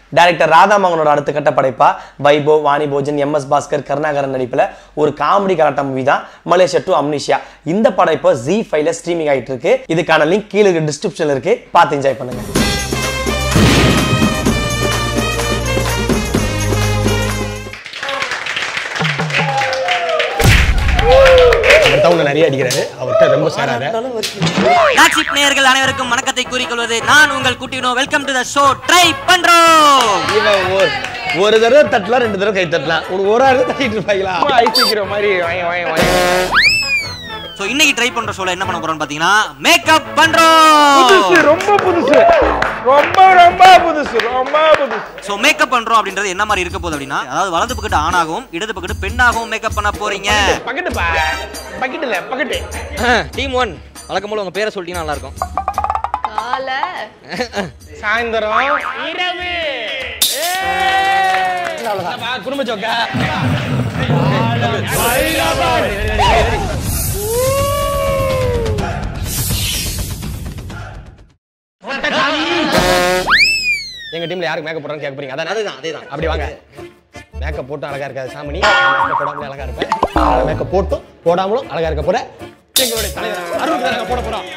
Director ராதாமோகனோட அடுத்த கட்ட படைப்பா வைபோ வாணி போஜன் எம் எஸ் பாஸ்கர் கருணாகரன் நடிப்புல ஒரு காமெடி கலாட்டா மூவி தான் மலேசியா டு அம்னிஷியா இந்த படம் இப்போ ஜி ஃபைவ்ல ஸ்ட்ரீமிங் ஆயிட்டு இருக்கு இதுக்கான லிங்க் கீழே டிஸ்கிரிப்ஷன்ல இருக்கு பார்த்து என்ஜாய் பண்ணுங்க அவர் உங்களை நிறைய அடிக்கிறாரு அவர்கிட்ட ரொம்ப சேராத நாட்சிப் நேயர்கள் அனைவருக்கும் வணக்கத்தை கூறிக்கொள்வது நான் உங்கள் குட்டினோ welcome to the show try பண்றோம் இவன் ஒரு ஒரு தடவை தட்டலாம் ரெண்டு தடவை கை தட்டலாம் உனக்கு ஒரு ஆள் தட்டிட்டு இருப்பாங்களா ஐசிக்கிற மாதிரி வாங்க வாங்க வாங்க ஸோ இன்னைக்கு ட்ரை பண்ற ஷோல என்ன பண்ண போறோம்னு பாத்தீங்கன்னா மேக்கப் பண்றோம் புதுசு ரொம்ப புதுசு ரொம்ப ரொம்ப புதுசு ரொம்ப புதுசு ஸோ மேக்கப் பண்றோம் அப்படின்றது என்ன மாதிரி இருக்க போகுது அப்படின்னா அதாவது வலது பக்கத்து ஆணாகவும் இடது பக்கத்து பெண்ணாகவும் மேக்கப் பண்ண போறீங்க பக்கெட்டு பா பக்கெட் இல்ல பக்கெட்டு டீம் ஒன் வழக்கம் போல உங்க பேரை சொல்லிட்டீங்கன்னா நல்லா இருக்கும் கால சாயந்தரம் இரவு குடும்ப சோக்கா எங்க டீம்ல யாருக்கு மேக்கப் போடுறான்னு கேட்க போறீங்க அதான் அதுதான் அதேதான் அப்படி வாங்க மேக்கப் போட்டும் அழகா இருக்காது சாமணி மேக்கப் போடாமலே அழகா இருப்பேன் மேக்கப் போட்டும் போடாமலும் அழகா இருக்க போற எங்களுடைய தலைவர் அருண் நாங்க போட போறோம்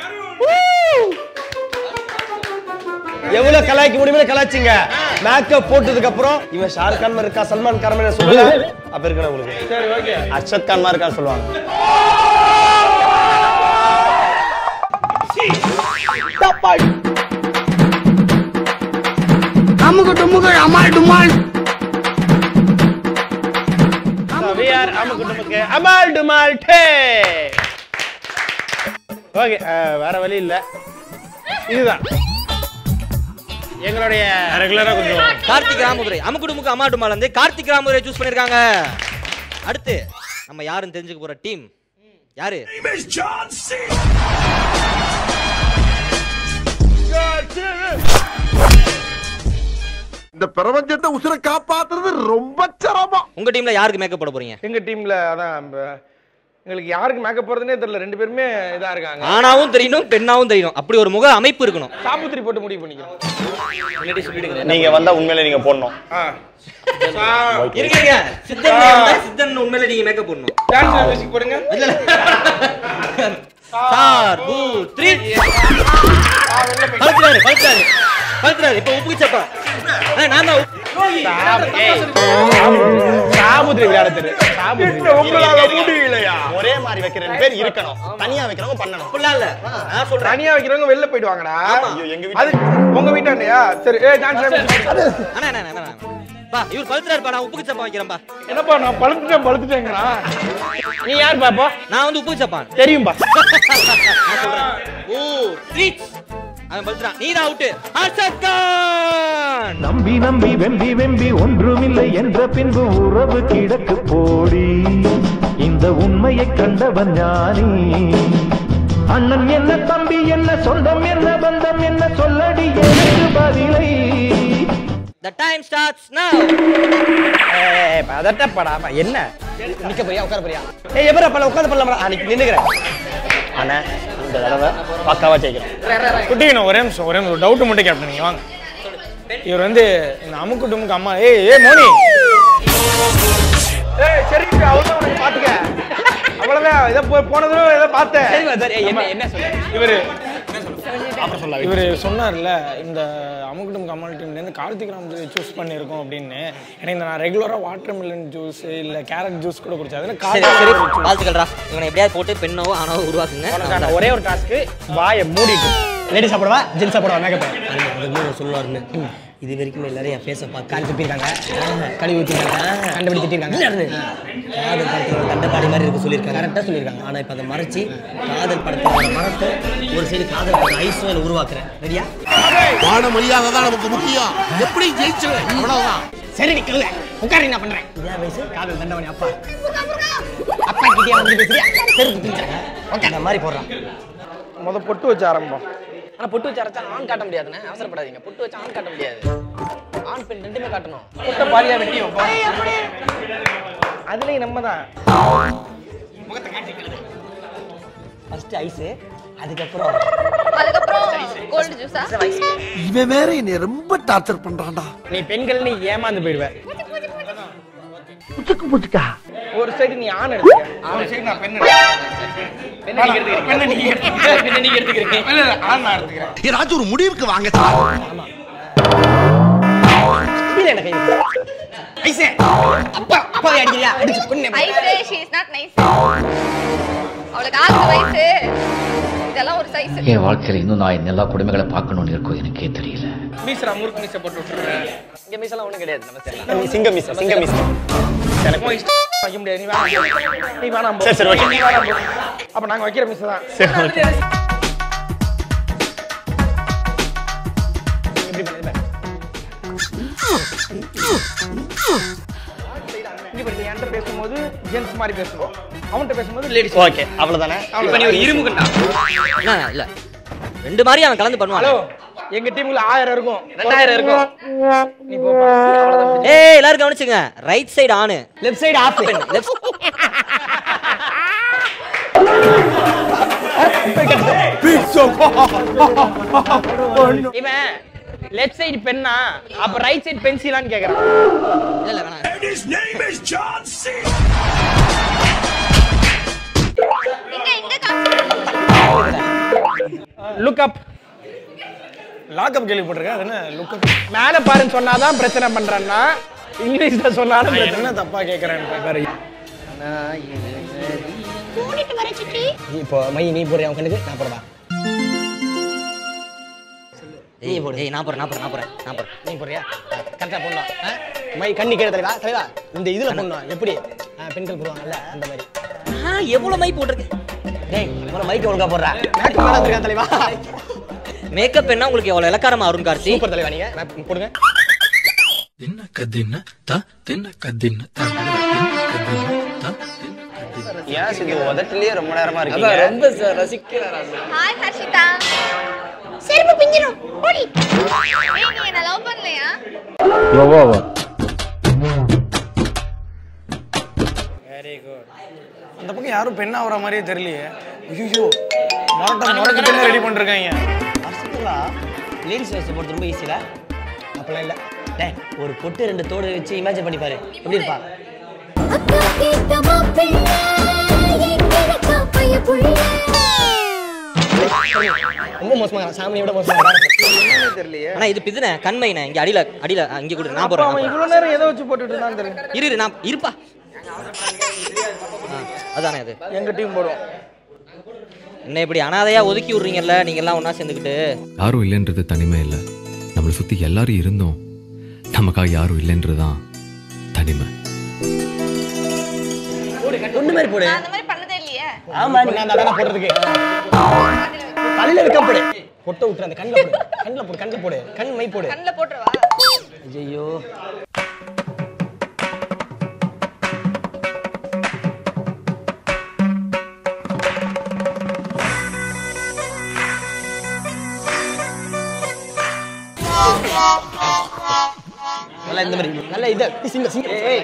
எவ்வளவு கலாய்க்க முடியுமோ கலாய்ச்சிங்க மேக்கப் போட்டதுக்கு அப்புறம் இவன் ஷாருக் கான் மாதிரி இருக்கா சல்மான் கான் மாதிரி சொல்லுங்க அப்ப இருக்கணும் உங்களுக்கு சரி ஓகே அர்ஷத் கான் மாதிரி இருக்கான்னு சொல்லுவாங்க we are அமுக்கு டுமுக்கு அமால் டுமால் டே ஓகே வேற வழி இல்ல இதுதான் எங்களுடைய ரெகுலரா கொஞ்சம் கார்த்திக் ராமதுரை அமுக்குடுமுக்கு அம்மாடுமால இருந்து கார்த்திக் ராமதுரை சூஸ் பண்ணிருக்காங்க அடுத்து நம்ம யாருன்னு தெரிஞ்சுக்க போற டீம் யாரு இந்த பிரபஞ்சத்தை உசுரை காப்பாத்துறது ரொம்ப சிரமம் உங்க டீம்ல யாருக்கு மேக்கப் போட போறீங்க எங்க டீம்ல அதான் இப்ப எங்களுக்கு யாருக்கு மேக்கப் போறதுனே தெரியல ரெண்டு பேருமே இதா இருக்காங்க ஆணாவும் தெரியணும் பெண்ணாவும் தெரியணும் அப்படி ஒரு முக அமைப்பு இருக்கணும் சாப்புத்திரி போட்டு முடிவு பண்ணிக்கிறோம் நீங்க வந்தா உண்மையில நீங்க போடணும் ஆ. சா- இருக்கீங்க சித்தன் வந்தா சித்தன் உண்மையில நீங்க மேக்கப் போடணும் டான்ஸ் மியூசிக் போடுங்க சார் பூ த்ரீ பழுத்துறாரு பழுத்துறாரு பழுத்துறாரு இப்ப உப்பு சப்பா ஆ, நான் தான் உப்பு- சாபுத்திரி விளையாட தெரியும் சாபுத்திரி உங்களால முடியலையா ஒரே மாதிரி வைக்கிற ரெண்டு பேர் இருக்கணும் தனியா வைக்கிறவங்க பண்ணணும் அப்படிலாம் இல்ல நான் சொல்றேன் தனியா வைக்கிறவங்க வெளில போயிடுவாங்கடா ஐயோ, எங்க அது உங்க வீட்டாண்டையா சரி ஏ டான்ஸ் அண்ணா அண்ணா அண்ணா, அண்ணா பா இவர் பழுத்துறாருப்பா நான் உப்புக்கு சப்பா வைக்கிறேன்ப்பா என்னப்பா நான் பழுத்துட்டேன் பழுத்துட்டேங்கிறா நீ யார் பாப்பா நான் வந்து உப்புக்கு சப்பான் தெரியும்பா நான் சொல்றேன் ஓ த்ரீ அவன் பழுத்துறான் நீ தான் அவுட்டு அர்ஷத் கான் நம்பி நம்பி வெம்பி வெம்பி ஒன்றுமில்லை என்ற பின்பு உறவு கிடக்கு போடி இந்த உண்மையை கண்டவன் ஞானி அண்ணன் என்ன தம்பி என்ன சொந்தம் என்ன பந்தம் என்ன சொல்லடி எனக்கு பதிலை த டைம் ஸ்டார்ட்ஸ் நவ பதட்டப்படா என்ன நிக்க போறியா உட்கார போறியா ஏய் எவரா பல உட்கார்ந்து பண்ணலாம் அன்னைக்கு நின்னுக்கிறேன் அண்ணா இந்த தடவை பக்காவா ஜெயிக்கிறோம் குட்டிக்கணும் ஒரே நிமிஷம் ஒரே நிமிஷம் டவுட் மட்டும் கேப்டன் நீங்க வாங்க இவர் வந்து இந்த அமுக்கு டுமுக்கு அம்மா ஏய் ஏய் மோனி ஏய் சரி அவ்வளவுதான் உனக்கு பாத்துக்க அவ்வளவுதான் இதை போ- போன தடவை இதை பார்த்தேன் என்ன என்ன சொல்லு இவரு இவரு சொன்னார்ல இந்த அமுக்குட்டும் கமல் டீம்லேருந்து கார்த்திக் ராம் சூஸ் பண்ணியிருக்கோம் அப்படின்னு எனக்கு இந்த நான் ரெகுலராக வாட்டர் மில்லன் ஜூஸ் இல்லை கேரட் ஜூஸ் கூட குடிச்சேன் அதில் சரி சரி கார்த்திக் வாழ்த்துக்கள்டா இவனை எப்படியாவது போட்டு பெண்ணோ ஆணவோ உருவாக்குங்க உனக்கான ஒரே ஒரு டாஸ்க்கு வாயை மூடிட்டு லேடி சாப்பிடவா ஜென்ஸ் சாப்பிடவா மேக்கப் சொல்லுவாருன்னு இது வரைக்கும் எல்லாரும் என் ஃபேஸை பார்த்து கால் துப்பிருக்காங்க கழுவி ஊற்றிருக்காங்க கண்டுபிடி திட்டிருக்காங்க காதல் படத்தில் தண்டபாடி மாதிரி இருக்கு சொல்லியிருக்காங்க கரெக்டாக சொல்லியிருக்காங்க ஆனால் இப்போ அதை மறைச்சி காதல் படத்தோட மனத்தை ஒரு சைடு காதல் படத்தை ஐஸ்வரில் உருவாக்குறேன் ரெடியா மான மரியாதை தான் நமக்கு முக்கியம் எப்படி ஜெயிச்சுவேன் அவ்வளவுதான் சரி நிக்கல உட்காரு என்ன பண்றேன் இதே வயசு காதல் தண்டவனி அப்பா அப்பா கிட்டே வந்து பேசுறியா செருப்பு பிஞ்சாங்க ஓகே அந்த மாதிரி போடுறான் முத பொட்டு வச்சு ஆரம்பம் ஆனா பொட்டு வச்சு அரைச்சா ஆண் காட்ட முடியாதுண்ணே அவசரப்படாதீங்க பொட்டு வச்சு ஆண் காட்ட முடியாது ஆண் பெண் ரெண்டுமே காட்டணும் முட்டை பாரியா வெட்டி வைப்போம் அதுலயும் நம்ம தான் ஃபர்ஸ்ட் ஐஸ் அதுக்கப்புறம் அதுக்கப்புறம் கோல்டு ஜூஸா இவன் வேற என்னை ரொம்ப டார்ச்சர் பண்றான்டா நீ பெண்கள் நீ ஏமாந்து போயிடுவ புச்சுக்கு புச்சுக்கா ஒரு சைடு நீ ஆண் எடுத்துக்க ஒரு சைடு நான் பெண் எடுத்துக்கிறேன் பெண்ணை நீங்க எடுத்துக்கிறீங்க பெண்ணை நீங்க எடுத்துக்கிறீங்க பெண்ணை நீங்க எடுத்துக்கிறீங்க இல்ல இல்ல ஆண் நான் எடுத்துக்கிறேன் ஏதாச்சும் ஒரு முடிவுக்கு வாங்க சார் கீழே என்ன கை வைக்கிற? ஐசே அப்பா அப்பா அடிக்கிறியா அடிச்சு பொண்ணு ஐஸு ஷீ இஸ் நாட் நைஸ் அவளுக்கு ஆறு வயசு இதெல்லாம் ஒரு சைஸ் என் வாழ்க்கையில் இன்னும் நான் இந்த எல்லா கொடுமைகளை பார்க்கணும்னு இருக்கோ எனக்கே தெரியல மீசரா முறுக்கு மீசை போட்டு விட்டுருக்கேன் இங்க மீசெல்லாம் ஒண்ணும் கிடையாது நம்ம சரி சிங்க மீச சிங்க மீச உன் இஷ்டம் வைக்க முடியாது நீ வேணாம் நீ வேணாம் போ. சரி, சரி, ஓகே. நீ வேணாம் போ. அப்ப நாங்க வைக்கிற மீசை தான் எப்படி பண்ணுது இங்க பாரு, நீ என்கிட்ட பேசும்போது ஜென்ஸ் மாதிரி பேசணும் அவன்கிட்ட பேசும்போது லேடிஸ் ஓகே அவ்வளவுதானே இப்ப நீ ஒரு இருமுகண்டா என்ன இல்ல ரெண்டு மாதிரி அவன் கலந்து பண்ணுவான் ஹலோ எங்க டீம்ல ஆயிரம் இருக்கும் ரெண்டாயிரம் இருக்கும் நீ போ ஏய் எல்லாரும் கவனிச்சுங்க ரைட் சைடு ஆணு லெஃப்ட் சைடு ஆஃப் லெஃப்ட் இவன் லெஃப்ட் சைடு பென்னா அப்ப ரைட் சைடு பென்சிலான்னு கேக்குறான் இல்ல இல்ல வேணாம் இங்க இங்க காமிச்சு லுக் அப் லாக்அப் கேள்விப்பட்டிருக்கேன் அது என்ன லுக் அப் மேல பாருன்னு சொன்னாதான் பிரச்சனை பண்றான்னா இங்கிலீஷ்ல சொன்னாலும் பிரச்சனை என்ன தப்பா கேக்குறேன் பாரு கூட்டிட்டு வர சிட்டி இப்போ மை நீ போடுறியா அவன் கண்ணுக்கு நான் போடுறா ஏய் ஏய் நான் போறேன் நான் போறேன் நான் போறேன் நான் போறேன் நீ போடுறியா கரெக்டா போடணும் ஆ? மை கண்ணி கேடு தலைவா தலைவா இந்த இதுல போடணும் எப்படி ஆ, பெண்கள் போடுவாங்கல்ல அந்த மாதிரி ஆ எவ்வளவு மை போட்டிருக்கு டேய் ஒரு மைக் ஒழுங்கா போடுறா மேக்கப் மேல இருக்கா தலைவா மேக்கப் என்ன உங்களுக்கு எவ்வளவு இலக்காரமா அருண் கார்த்தி சூப்பர் தலைவா நீங்க மேப் போடுங்க தின்ன கதின்ன த தின்ன கதின்ன த கதின்ன த ஏன் இது உதட்டிலேயே ரொம்ப நேரமா இருக்கீங்க ரொம்ப ஹாய் ஹர்ஷிதா செருப்பு பிஞ்சிரும் ஓடி ஏய் நீ என்ன லவ் பண்ணலையா அந்த பக்கம் யாரும் பெண்ணா வர மாதிரியே தெரியலையே ஐயோ மொரட்ட மொரட்டு பெண்ணை ரெடி பண்ணிருக்காங்க வருஷத்துலா லேடிஸ் வேஸ்ட் போடுறது ரொம்ப ஈஸில அப்பெல்லாம் இல்ல டேய் ஒரு பொட்டு ரெண்டு தோடு வச்சு இமேஜின் பண்ணி பாரு எப்படி இருப்பா ரொம்ப மோசமா சாமியை விட மோசமா தெரியலையே ஆனா இது பிதுன கண்மைனே இங்க அடியில அடியில ஆ, இங்க கூட நான் அப்ப போறேன் அவன் நான் போறேன். இவ்வளவு நேரம் எதை வச்சு போட்டுட்டு இருந்தான்னு தெரியும் இரு இரு நான் இருப்பா ஆ, அதானே அது எங்க டீம் போடுவோம் என்ன இப்படி அனாதையா ஒதுக்கி விடுறீங்கல்ல நீங்க எல்லாம் ஒண்ணா சேர்ந்துக்கிட்டு யாரும் இல்லைன்றது தனிமை இல்லை நம்மளை சுத்தி எல்லாரும் இருந்தோம் நமக்காக யாரும் இல்லைன்றதுதான் தனிமை ஒண்ணு மாதிரி போடு நான் அந்த மாதிரி பண்ணதே இல்லையே ஆமா நான் அந்த அதான போடுறதுக்கு தலையில வைக்க போடு பொட்டை விட்டுரு அந்த கண்ணில் போடு கண்ணில் போடு கண்ணில் போடு கண் மை போடு கண்ணில் போட்டுருவா ஐயோ நல்லா இந்த மாதிரி நல்ல இது சிங்க சிங்க ஏய்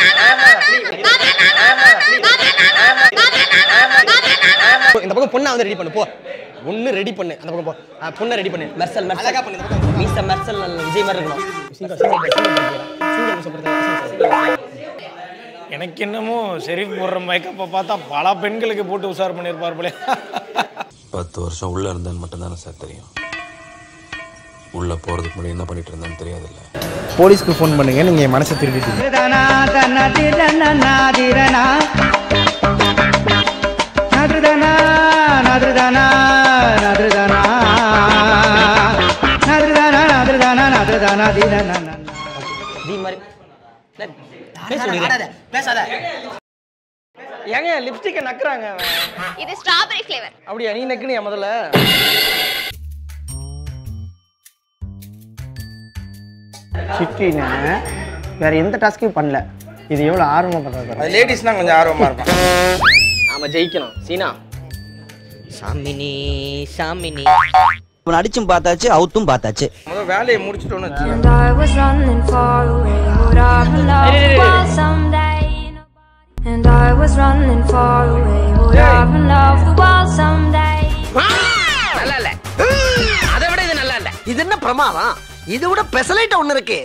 இந்த பக்கம் பொண்ணை வந்து ரெடி பண்ணு போ ஒண்ணு ரெடி பண்ணு அந்த பக்கம் போ ஆ, பொண்ணை ரெடி பண்ணு மெர்சல் மெர்சல் அழகா பண்ணு இந்த பக்கம் மீச மெர்சல் விஜய் மாதிரி இருக்கணும் சிங்க சிங்க சிங்க சிங்க எனக்கு என்னமோ ஷெரீஃப் போடுற மேக்கப்பை பார்த்தா பல பெண்களுக்கு போட்டு உஷார் பண்ணியிருப்பார் போல பத்து வருஷம் உள்ள இருந்தேன்னு மட்டும் தானே சார் தெரியும் உள்ள போறதுக்கு முன்னாடி என்ன பண்ணிட்டு இருந்தேன்னு தெரியாதுல்ல போலீஸ்க்கு ஃபோன் பண்ணுங்க நீங்க என் மனசை திருடிட்டீங்க தி மாதிரி பேசாத பேசாத ஏங்க லிப்ஸ்டிக்கை நக்குறாங்க அவன். இது ஸ்ட்ராபெரி ஃப்ளேவர் அப்படியா நீ நக்குனியா முதல்ல சிட்டின்னு வேற எந்த டாஸ்க்கையும் பண்ணல இது எவ்வளவு ஆர்வமா பண்றது அது லேடிஸ்னா கொஞ்சம் ஆர்வமா இருப்பான் நாம ஜெயிக்கணும் சீனா சாமினி சாமினி அவன் அடிச்சும் பார்த்தாச்சு அவுத்தும் பார்த்தாச்சு முதல் வேலையை முடிச்சிட்டோன்னு வச்சுக்கோ And I was running far away. Would I have loved well someday? And I was running far away. Would I have loved the world someday? நல்லா இல்ல அத பிரமாதம் இது விட பெசலைட் ஒண்ணு இருக்கு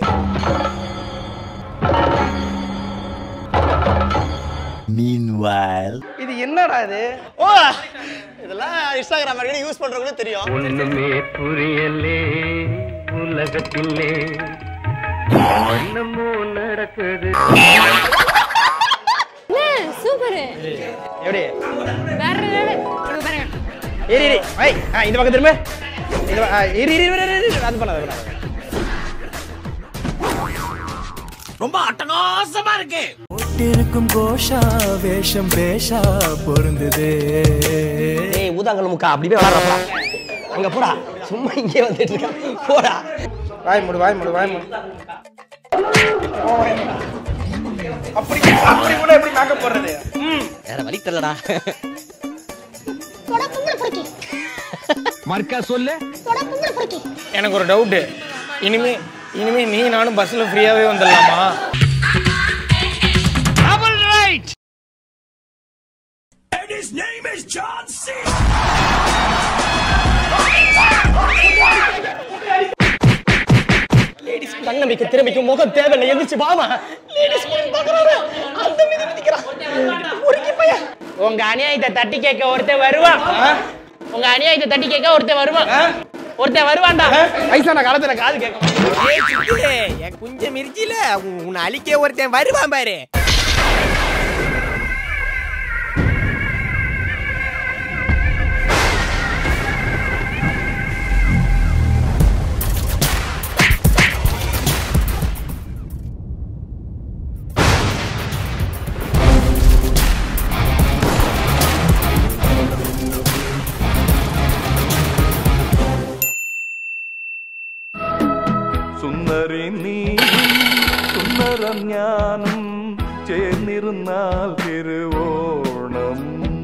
இது என்னடா இது ஓ இதெல்லாம் இன்ஸ்டாகிராம் வரைக்கும் யூஸ் பண்றவங்களுக்கு தெரியும் ஒண்ணுமே புரியலே உலகத்திலே என்னமோ நடக்குது சூப்பர் எப்படி வேற level. இங்க பாருங்க இரு இரு ஐ ஆ இந்த பக்கம் திரும்ப இந்த பக்கம், ஆ, இரு இரு இரு, இரு இரு அது பண்ணாத அது பண்ணாத. ரொம்ப அட்டகாசமா இருக்கு இருக்கும் கோஷா வேஷம் பேஷா பொருந்தது ஏய் ஊதாங்கல் முக்கா அப்படி போய் விளாட்றப்பா அங்க போடா சும்மா இங்கே வந்துட்டு இருக்க போடா வாய் மூடு வாய் மூடு வாய் மூடு அப்படி அப்படி கூட எப்படி மேக்கப் போடுறது வேற வழி தெரியலடா போடா பொம்பளை பொறுக்கி மர்க்கா சொல்லு போடா பொம்பளை பொறுக்கி எனக்கு ஒரு டவுட்டு இனிமே இனிமே நீ நானும் பஸ்ல ஃப்ரீயாவே வந்துடலாமா லேடிஸ் தன்னம்பிக்கை திறமைக்கு முகம் தேவையில்லை எந்திரிச்சு வாமா லேடிஸ் பாக்குறாரு அந்த மீது மிதிக்கிறான் பொறுக்கி பையன் உங்க அநியாயத்தை தட்டி கேட்க ஒருத்தன் வருவான் உங்க அநியாயத்தை தட்டி கேட்க ஒருத்தன் வருவான் ஒருத்தன் வருவான்டா வயசான காலத்துல காது கேட்கும் என் குஞ்ச மிரிச்சில உன்னை அழிக்க ஒருத்தன் வருவான் பாரு സുന്ദരി നീയും സുന്ദരം ഞാനും ചേർന്നിരുന്നാൽ തിരുവോണം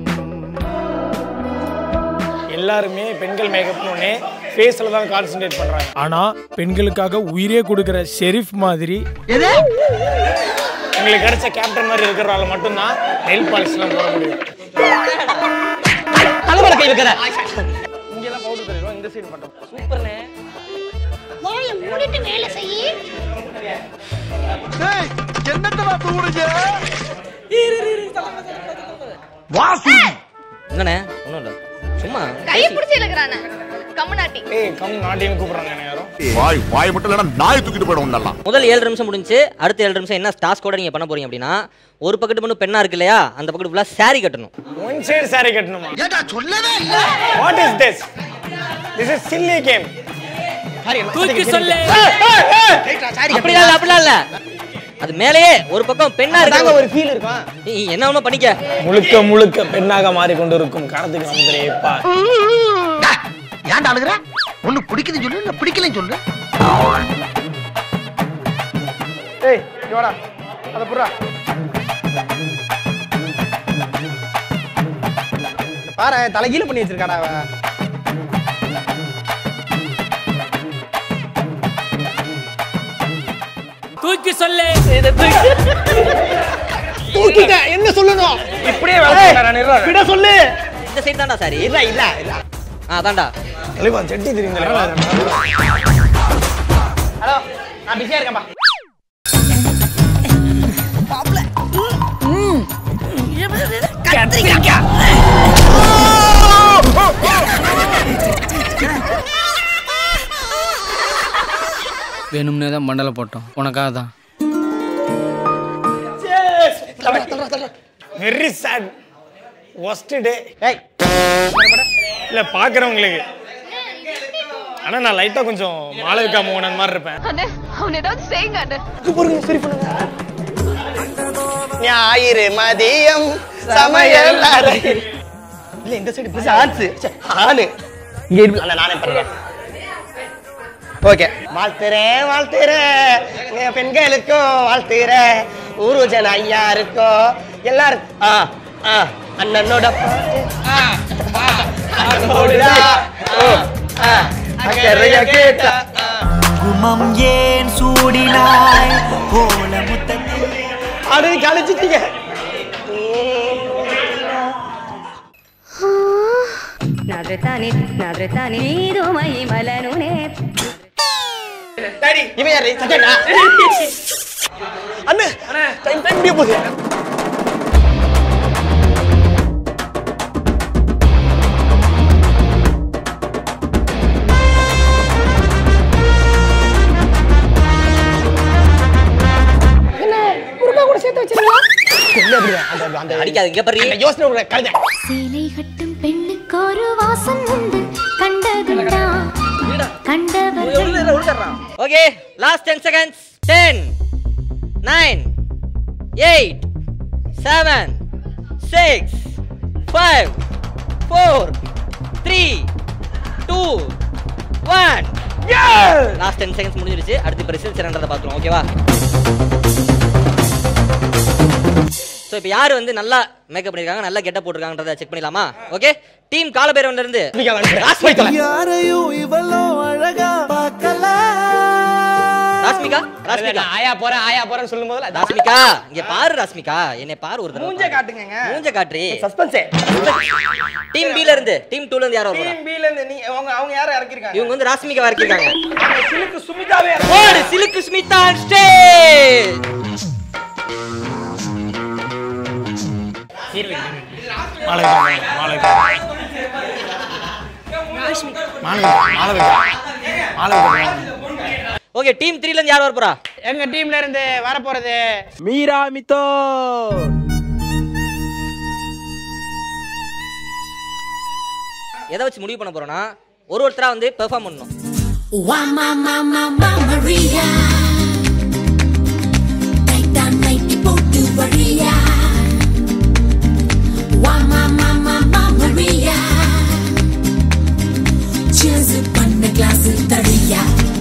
எல்லாருமே பெண்கள் மேக்கப்னு ஒன்னே ஃபேஸில் தான் கான்சென்ட்ரேட் பண்றாங்க ஆனா பெண்களுக்காக உயிரே கொடுக்குற ஷெரீஃப் மாதிரி உங்களுக்கு கிடைச்ச கேப்டன் மாதிரி இருக்கிறவங்க மட்டும்தான் நெல் பாலிஷ்லாம் போட முடியும் தலைமையில கை வைக்கிற இங்கெல்லாம் பவுடர் தெரியும் இந்த சைடு மட்டும் சூப்பர்ண்ணே வாயை மூடிட்டு வேலை செய்யி என்னத்தடா தூடுங்க என்னண்ணே ஒன்றும் இல்லை சும்மா கையை பிடிச்சி இழுக்கிறானே கம்முனாட்டி ஏய் கம் நாட்டின்னு கூப்பிடுறாங்க என்ன யாரும் வாய் வாய் மட்டும் இல்லைன்னா நாய் தூக்கிட்டு போயிடும் நல்லா முதல் ஏழு நிமிஷம் முடிஞ்சு அடுத்த ஏழு நிமிஷம் என்ன டாஸ்கோட நீங்க பண்ண போறீங்க அப்படின்னா ஒரு பக்கத்து மட்டும் பெண்ணா இருக்கு இல்லையா அந்த பக்கத்து ஃபுல்லா saree கட்டணும் ஒன் சைடு சாரி கட்டணுமா ஏடா சொல்லவே இல்ல what is this this is silly game தூக்கி சொல்லு அப்படிலாம் இல்ல அப்படிலாம் இல்ல அது மேலேயே ஒரு பக்கம் பெண்ணா தாங்க இருக்காங்க ஒரு ஃபீல் இருக்கும் நீ என்ன வேணுமோ பண்ணிக்க முழுக்க முழுக்க பெண்ணாக மாறிக்கொண்டிருக்கும் கார்த்திக் நம்பரேப்பா ஏன்டா அழுகுற ஒண்ணு பிடிக்குதுன்னு சொல்லு இல்ல பிடிக்கலன்னு சொல்லு ஏய் இங்க வாடா அத புறா பாரு தலைகீழ பண்ணி வச்சிருக்காடா அவ தூக்கி சொல்லு தூக்கிட்ட என்ன சொல்லணும் இப்படியே வேலை செய்யறா, நிர்வாகம். விட சொல்லு இந்த சைடு தான்டா சாரி இல்ல இல்ல இல்ல ஆ அதான்டா தலைவா செட்டி தெரியும் தலைவா ஹலோ நான் பிஸியா இருக்கேன்பா வேணும்னே தான் மண்டல போட்டோம் உனக்காக தான் வெரி சேட் ஒஸ்ட் டே ஏய் இல்ல பாக்குறவங்களுக்கு ஆனா நான் லைட்டா கொஞ்சம் மாளவிகா மோகனன் மாதிரி இருப்பேன் அண்ணே அவன் ஏதாவது செய்யுங்க அண்ணே ஞாயிறு மதியம் சமையல் அறை இல்ல இந்த சைடு ஆன்ஸ் ஆனு இங்க இருக்கு அந்த நானே பண்றேன் ஓகே வாழ்த்துறேன் வாழ்த்துறேன் என் பெண்களுக்கும் வாழ்த்துறேன் ஊருஜன் ஐயாருக்கும் எல்லாருக்கும் ஆ ஆ அண்ணனோட பாட்டு ஆ, ஆ, அன்போடுடா. ஓ, ஆ, அக்கறையா கேட்டா ஆ. குமம் ஏன் சூடினாய் கோல முத்தத்தில் அடு கழிச்சிட்டீங்க నాదృతాని నాదృతాని నీదు మహిమలను నే டாடி இவன் யாரு சச்சேட்டா அண்ணே டைம் டைம் முடிய போகுது என்ன முருகா கூட சேர்த்து வச்சிருக்கீங்களா என்ன அப்படி அந்த அந்த அடிக்காது இங்க பாரு அந்த யோசனை உள்ள கழுதை சேலை கட்டும் பெண்ணுக்கு ஒரு வாசம் உண்டு கண்டதுண்டா கண்டவர் okay last ten seconds ten nine eight seven six five four three two one last ten seconds முடிஞ்சிருச்சு அடுத்து இப்போ ரிசல்ட் என்னன்றதை பார்த்துருவோம் ஓகேவா ஸோ இப்போ யார் வந்து நல்லா மேக்கப் பண்ணியிருக்காங்க நல்லா கெட்டப் போட்டிருக்காங்கன்றத செக் பண்ணிடலாமா ஓகே டீம் காலபேரவன்ல இருந்து யாரையும் இவ்வளோ அழகா பார்க்கல ராஸ்மிகா ராஸ்மிகா ஆயா போறேன் ஆயா போறேன்னு சொல்லும் போதுல ராஸ்மிகா இங்க பாரு ராஸ்மிகா என்னை பாரு ஒரு தடவை மூஞ்ச காட்டுங்க மூஞ்ச காட்டுறி சஸ்பென்ஸ் டீம் பி ல இருந்து டீம் 2 ல இருந்து யாரோ வருவாங்க டீம் பி ல இருந்து நீ அவங்க அவங்க யாரை இறக்கிருக்காங்க இவங்க வந்து ராஸ்மிகா வரைக்கிருக்காங்க அவங்க சிலுக்கு சுமிதாவே ஓடு சிலுக்கு ஸ்மிதா ஸ்டேஜ் மாலை மாலை மாலை மாலை மாலை ஓகே டீம் 3 ல இருந்து யார் வர போறா எங்க டீம்ல இருந்து வர போறது மீரா மித்தோ எதை வச்சு முடிவு பண்ண போறோம்னா ஒரு ஒருத்தரா வந்து பெர்ஃபார்ம் பண்ணணும் Why mama mama Maria Night down night போட்டு வழியா Why mama mama Maria Cheers பண்ண கிளாஸ் தடியா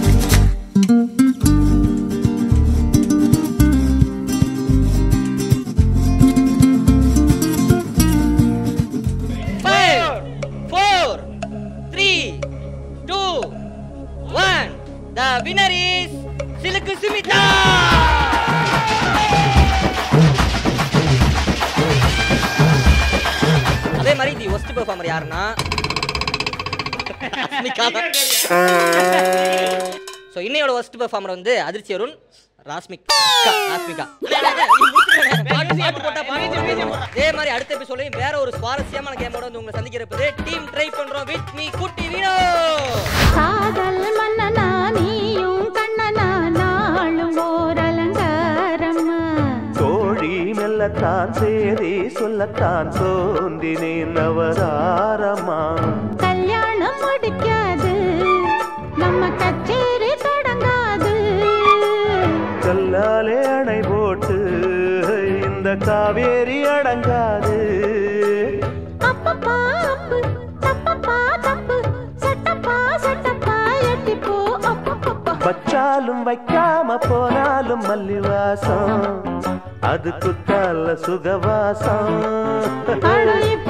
Five, four, three, two, one. The winner is சிலுக்கு சுமிதா அதே மாதிரி தி ஒஸ்ட் பெர்ஃபார்மர் யாருன்னா ராஸ்மிகா தான். ஸோ இன்னையோட ஒஸ்ட் பெர்ஃபார்மர் வந்து அதிர்ச்சி அருண் ராஸ்மிகா ராஸ்மிகா பாட்டு பாட்டு போட்டா பாட்டு அதே மாதிரி அடுத்த எபிசோட்லயும் வேற ஒரு சுவாரஸ்யமான கேமோட வந்து உங்களை சந்திக்கிறப்பது டீம் ட்ரை பண்றோம் வித் மீ குட்டி வீணோ காதல் மன்னனா நீயும் கண்ணனா நாளும் ஓர் அலங்காரம்மா தோழி மெல்லத்தான் சேதி சொல்லத்தான் தோன்றினேன் நவதாரமா கல்யாணம் முடிக்காது நம்ம கச்சேரி தொடங்காது கல்லாலே அணை போட்டு இந்த காவேரி அடங்காது அப்பப்பா அப்பு தப்பப்பா தப்பு சட்டப்பா சட்டப்பா எட்டிப்போ அப்பப்பப்பா வச்சாலும் வைக்காம போனாலும் மல்லிவாசம் அது குத்தால சுகவாசம் அட இப்ப